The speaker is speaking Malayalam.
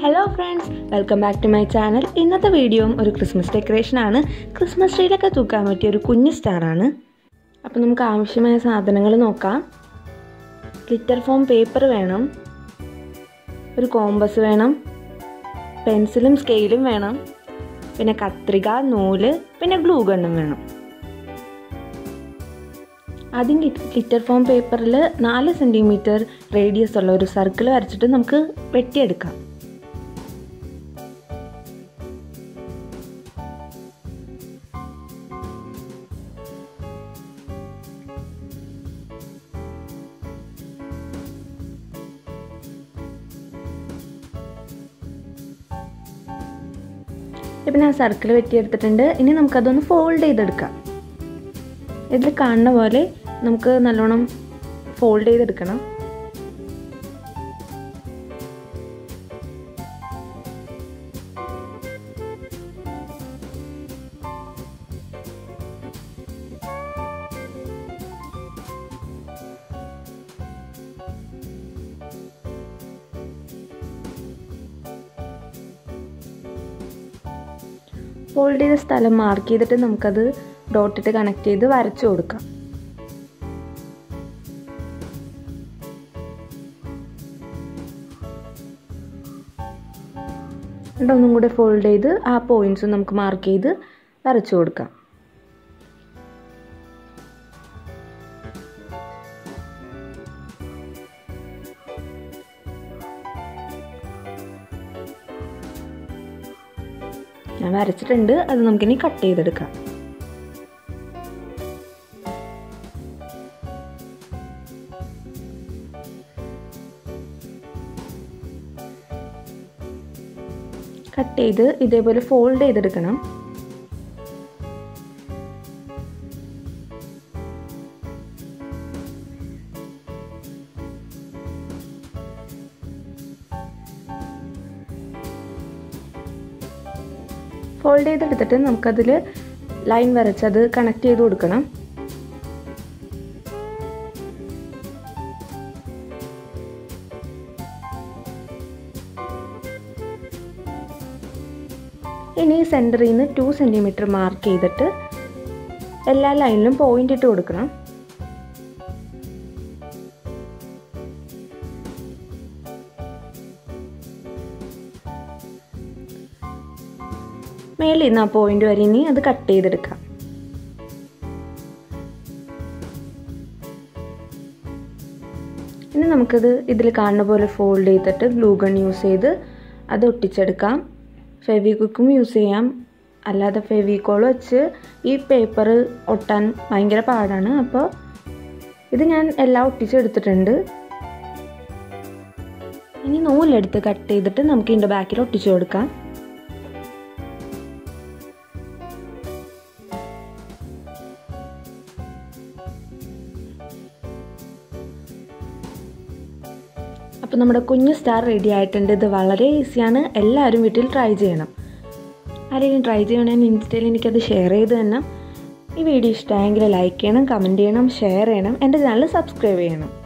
hello friends welcome back to my channel ഇന്നത്തെ വീഡിയോയും ഒരു ക്രിസ്മസ് ഡെക്കറേഷൻ ആണ് ക്രിസ്മസ് ട്രീയിലൊക്കെ തൂക്കാൻ പറ്റിയ ഒരു കുഞ്ഞു സ്റ്റാറാണ് അപ്പോൾ നമുക്ക് ആവശ്യമായ സാധനങ്ങൾ നോക്കാം ഗ്ലിറ്റർ ഫോം പേപ്പർ വേണം ഒരു കോമ്പസ് വേണം പെൻസിലും സ്കെയിലും വേണം പിന്നെ കത്രിക നൂല് പിന്നെ ഗ്ലൂ ഗണ്ണും വേണം ആദ്യം ഗ്ലിറ്റർ ഫോം പേപ്പറിൽ നാല് സെൻറ്റിമീറ്റർ റേഡിയസ് ഉള്ള ഒരു സർക്കിൾ വരച്ചിട്ട് നമുക്ക് വെട്ടിയെടുക്കാം ഇപ്പം ഞാൻ സർക്കിൾ വെട്ടിയെടുത്തിട്ടുണ്ട് ഇനി നമുക്കതൊന്ന് ഫോൾഡ് ചെയ്തെടുക്കാം ഇതിൽ കാണുന്ന പോലെ നമുക്ക് നല്ലോണം ഫോൾഡ് ചെയ്തെടുക്കണം ഫോൾഡ് ചെയ്ത സ്ഥലം മാർക്ക് ചെയ്തിട്ട് നമുക്കത് ഡോട്ടിട്ട് കണക്ട് ചെയ്ത് വരച്ചു കൊടുക്കാം എന്നിട്ട് ഒന്നും കൂടെ ഫോൾഡ് ചെയ്ത് ആ പോയിന്റ്സ് നമുക്ക് മാർക്ക് ചെയ്ത് വരച്ചു കൊടുക്കാം ഞാൻ വരച്ചിട്ടുണ്ട് അത് നമുക്കിനി കട്ട് ചെയ്തെടുക്കാം കട്ട് ചെയ്ത് ഇതേപോലെ ഫോൾഡ് ചെയ്തെടുക്കണം ഫോൾഡ് ചെയ്തെടുത്തിട്ട് നമുക്കതിൽ ലൈൻ വരച്ചത് കണക്ട് ചെയ്ത് കൊടുക്കണം ഇനി സെൻറ്ററിൽ നിന്ന് ടു സെൻറ്റിമീറ്റർ മാർക്ക് ചെയ്തിട്ട് എല്ലാ ലൈനിലും പോയിന്റ് ഇട്ട് കൊടുക്കണം മേളിൽ നിന്ന് ആ പോയിന്റ് വരെ ഇനി അത് കട്ട് ചെയ്തെടുക്കാം ഇനി നമുക്കത് ഇതിൽ കാണുന്ന പോലെ ഫോൾഡ് ചെയ്തിട്ട് ഗ്ലൂ ഗൺ യൂസ് ചെയ്ത് അത് ഒട്ടിച്ചെടുക്കാം ഫെവിക്വിക്കും യൂസ് ചെയ്യാം അല്ലാതെ ഫെവിക്കോൾ വെച്ച് ഈ പേപ്പർ ഒട്ടാൻ ഭയങ്കര പാടാണ് അപ്പോൾ ഇത് ഞാൻ എല്ലാം ഒട്ടിച്ചെടുത്തിട്ടുണ്ട് ഇനി നൂലെടുത്ത് കട്ട് ചെയ്തിട്ട് നമുക്ക് ഇതിൻ്റെ ബാക്കിൽ ഒട്ടിച്ചു കൊടുക്കാം അപ്പോൾ നമ്മുടെ കുഞ്ഞു സ്റ്റാർ റെഡി ആയിട്ടുണ്ട് ഇത് വളരെ ഈസിയാണ് എല്ലാവരും വീട്ടിൽ ട്രൈ ചെയ്യണം ആരെങ്കിലും ട്രൈ ചെയ്യണമെങ്കിൽ ഇൻസ്റ്റയിൽ എനിക്കത് ഷെയർ ചെയ്ത് തന്നെ ഈ വീഡിയോ ഇഷ്ടമായെങ്കിൽ ലൈക്ക് ചെയ്യണം കമൻറ്റ് ചെയ്യണം ഷെയർ ചെയ്യണം എൻ്റെ ചാനൽ സബ്സ്ക്രൈബ് ചെയ്യണം